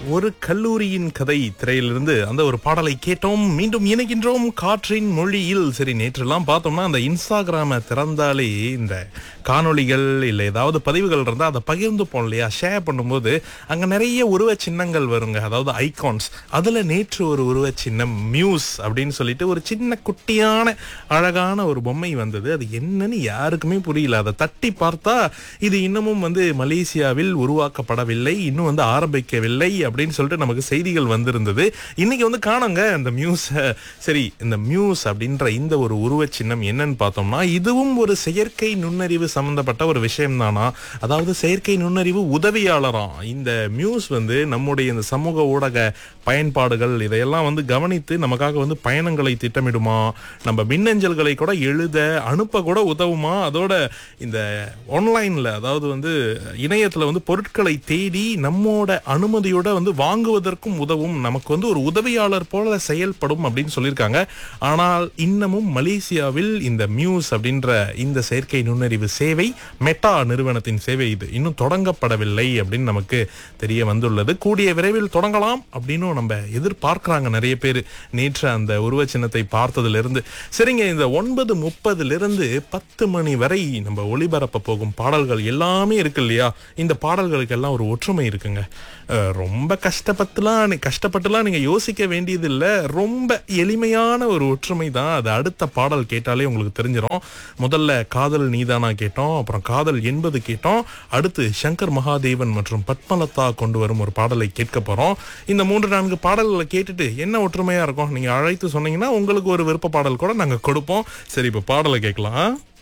ஒரு கல்லூரியின் கதை திரையிலிருந்து அந்த ஒரு பாடலை கேட்டோம் மீண்டும் இணைகின்றோம் காற்றின் மொழியில் சரி நேற்றெல்லாம் பார்த்தோம்னா அந்த இன்ஸ்டாகிராம திறந்தாலே இந்த காணொளிகள் இல்லை ஏதாவது பதிவுகள் இருந்தால் அதை பகிர்ந்துப்போம் இல்லையா ஷேர் பண்ணும்போது அங்கே நிறைய உருவ சின்னங்கள் வருங்க அதாவது ஐகான்ஸ் அதில் நேற்று ஒரு உருவ சின்னம் மியூஸ் அப்படின்னு சொல்லிட்டு ஒரு சின்ன குட்டியான அழகான ஒரு பொம்மை வந்தது அது என்னன்னு யாருக்குமே புரியல அதை தட்டி பார்த்தா இது இன்னமும் வந்து மலேசியாவில் உருவாக்கப்படவில்லை இன்னும் வந்து ஆரம்பிக்கவில்லை அப்படின்னு சொல்லிட்டு நமக்கு செய்திகள் வந்திருந்தது இன்னைக்கு வந்து காணுங்க இந்த மியூஸ் சரி இந்த மியூஸ் அப்படின்ற இந்த ஒரு உருவச் சின்னம் என்னன்னு பார்த்தோம்னா இதுவும் ஒரு செயற்கை நுண்ணறிவு சம்பந்தப்பட்ட ஒரு விஷயம் தானா அதாவது செயற்கை நுண்ணறிவு உதவியாளராம் இந்த மியூஸ் வந்து நம்முடைய இந்த சமூக ஊடக பயன்பாடுகள் இதையெல்லாம் வந்து கவனித்து நமக்காக வந்து பயணங்களை திட்டமிடுமா நம்ம மின்னஞ்சல்களை கூட எழுத அனுப்ப கூட உதவுமா அதோட இந்த ஆன்லைன்ல அதாவது வந்து இணையத்துல வந்து பொருட்களை தேடி நம்மோட அனுமதியோட வந்து வாங்குவதற்கும் உதவும் நமக்கு வந்து ஒரு உதவியாளர் போல செயல்படும் அப்படின்னு சொல்லியிருக்காங்க ஆனால் இன்னமும் மலேசியாவில் இந்த மியூஸ் அப்படின்ற இந்த செயற்கை நுண்ணறிவு சேவை மெட்டா நிறுவனத்தின் சேவை இது இன்னும் தொடங்கப்படவில்லை அப்படின்னு நமக்கு தெரிய வந்துள்ளது கூடிய விரைவில் தொடங்கலாம் அப்படின்னு நம்ம எதிர்பார்க்கறாங்க நிறைய பேர் நேற்று அந்த உருவ சின்னத்தை பார்த்ததிலிருந்து சரிங்க இந்த ஒன்பது முப்பதிலிருந்து பத்து மணி வரை நம்ம ஒளிபரப்ப போகும் பாடல்கள் எல்லாமே இருக்கு இல்லையா இந்த பாடல்களுக்கு எல்லாம் ஒரு ஒற்றுமை இருக்குங்க அஹ் ரொம்ப கஷ்டப்பட்டுலாம் நீ- கஷ்டப்பட்டுலாம் நீங்க யோசிக்க வேண்டியது இல்ல ரொம்ப எளிமையான ஒரு ஒற்றுமை தான் அது அடுத்த பாடல் கேட்டாலே உங்களுக்கு தெரிஞ்சிடும் முதல்ல காதல் நீதானா கேட்டோம் அப்புறம் காதல் என்பது கேட்டோம் அடுத்து சங்கர் மகாதேவன் மற்றும் பத்மலதா கொண்டு வரும் ஒரு பாடலை கேட்க போறோம் இந்த மூன்று நான்கு பாடல்களை கேட்டுட்டு என்ன ஒற்றுமையா இருக்கும் நீங்க அழைத்து சொன்னீங்கன்னா உங்களுக்கு ஒரு விருப்ப பாடல் கூட நாங்க கொடுப்போம் சரி இப்ப பாடலை கேட்கலாம்